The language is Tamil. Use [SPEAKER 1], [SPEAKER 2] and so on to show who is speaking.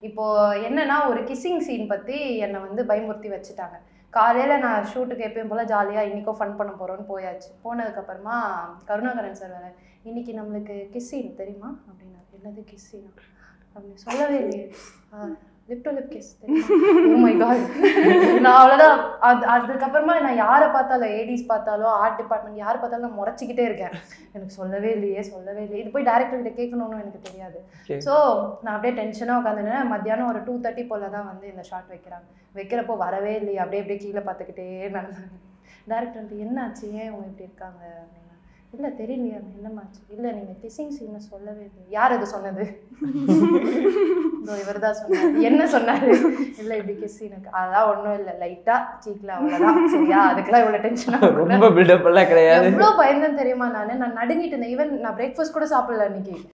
[SPEAKER 1] இப்போ என்னன்னா ஒரு கிஸ்ஸிங் சீன் பத்தி என்னை வந்து பயமுறுத்தி வச்சுட்டாங்க காலையில நான் ஷூட்டுக்கு எப்பயும் போல ஜாலியா இன்னைக்கும் ஃபன் பண்ண போறோம்னு போயாச்சு போனதுக்கு அப்புறமா கருணாகரன் சார் வேற இன்னைக்கு நம்மளுக்கு கிஸ்ஸின் தெரியுமா அப்படின்னா என்னது கிஸ்ஸினா அப்படின்னு சொல்லவே இல்லையே lip to lip kiss my god நான் அவ்வளோதான் அது அதுக்கப்புறமா நான் யாரை பார்த்தாலும் ஏடிஸ் பார்த்தாலும் ஆர்ட் டிபார்ட்மெண்ட் யார் பார்த்தாலும் நான் முறைச்சிக்கிட்டே இருக்கேன் எனக்கு சொல்லவே இல்லையே சொல்லவே இல்லையே இது போய் டேரக்டர் கிட்ட கேட்கணும்னு எனக்கு தெரியாது
[SPEAKER 2] Okay.
[SPEAKER 1] ஸோ நான் அப்படியே டென்ஷனாக உட்காந்துனேன் மத்தியானம் ஒரு டூ தேர்ட்டி போல தான் வந்து இந்த ஷாட் வைக்கிறாங்க வைக்கிறப்போ வரவே இல்லையே அப்படியே அப்படியே கீழே பார்த்துக்கிட்டே நடந்தாங்க டேரக்டர் வந்து என்னாச்சு ஏன் இவங்க இப்படி இருக்காங்க அப்படின்னா இல்லை தெரியலையா என்னமாச்சு இல்லை நீங்கள் கிசிங் சீனை சொல்லவே இல்லை யார் அது சொன்னது இவர் தான் சொன்னார் என்ன சொன்னாரு இல்லை இப்படி கிஸ் சீனுக்கு அதெல்லாம் ஒன்றும் இல்லை லைட்டாக சீக்கில் அவ்வளோதான் சரியா அதுக்கெல்லாம் இவ்வளோ டென்ஷனாக
[SPEAKER 2] ரொம்ப பில்டப் எல்லாம் கிடையாது
[SPEAKER 1] எவ்வளோ பயந்தேன் தெரியுமா நான் நான் நடுங்கிட்டு இருந்தேன் ஈவன் நான் பிரேக்ஃபாஸ்ட் கூட சாப்பிடல அன்னைக்கு